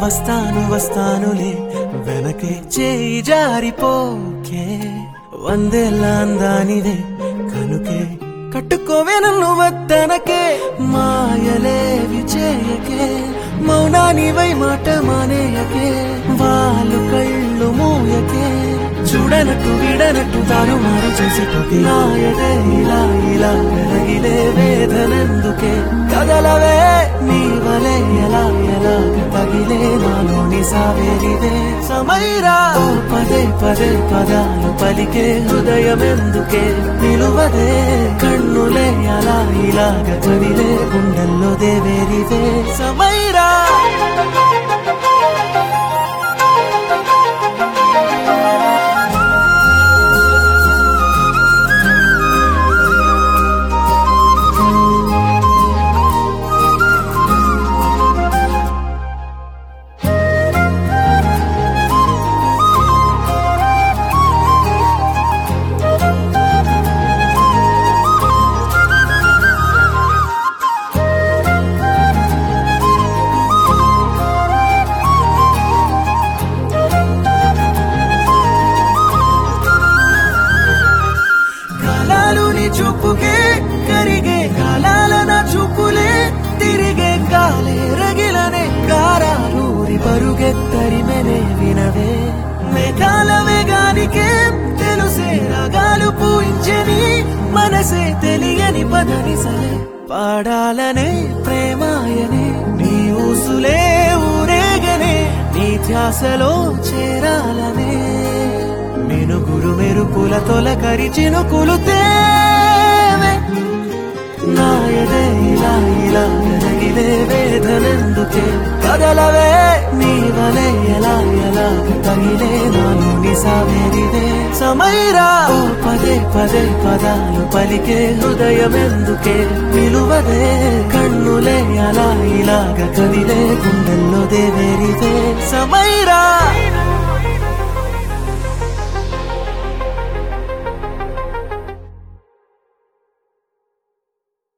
వస్తాను వస్తానులే వెనకే చేయి జారిపోకే వందేళ్ళ అందానిదే కనుకే కట్టుకోవే నన్ను వద్దనకే మాయలేవి చేయకే మౌనానివై మాట మానేయకే వాళ్ళు కళ్ళు మూయకే చూడనట్టు విడనట్టు తాను మారు చేసిపోతే నాయదే ఇలా ఇలా వెలగిలే వేదనెందుకే కదలవే నీ వలే ఎలా ఎలా తగిలే నాలోని సావేరిదే సమైరా ఓ పదే పదే పదాలు పలికే హృదయం ఎందుకే నిలువదే కన్నులే అలా ఇలాగ కదిలే గుండెల్లో దేవేరిదే సమైరా కాలాలు నీ చూపుకే కరిగే కాలాల నా చూపులే తిరిగే కాలే రగిలనే కారాలూరి పరుగెత్తరిమెనే వినవే మేఘాల వేగానికే తెలుసే రాగాలు పూయించని మనసే తెలియని పదని సలే పాడాలనే ప్రేమాయనే నీ ఊసులే ఊరేగనే నీ ధ్యాసలో చేరాలనే మినుగురు మెరుపుల తొలకరి చినుకులు తేవే నాయదే ఇలా ఇలా ఎదగిలే వేదనెందుకే కదలవే నీ వలే ఎలా ఎలా తగిలే నాలో నిసావేరిదే సమైరా ఓ పదే పదే పదాలు పలికే హృదయం ఎందుకే నిలువదే కన్నులే అలా ఇలాగ కదిలే గుండెల్లో దేవేరిదే సమైరా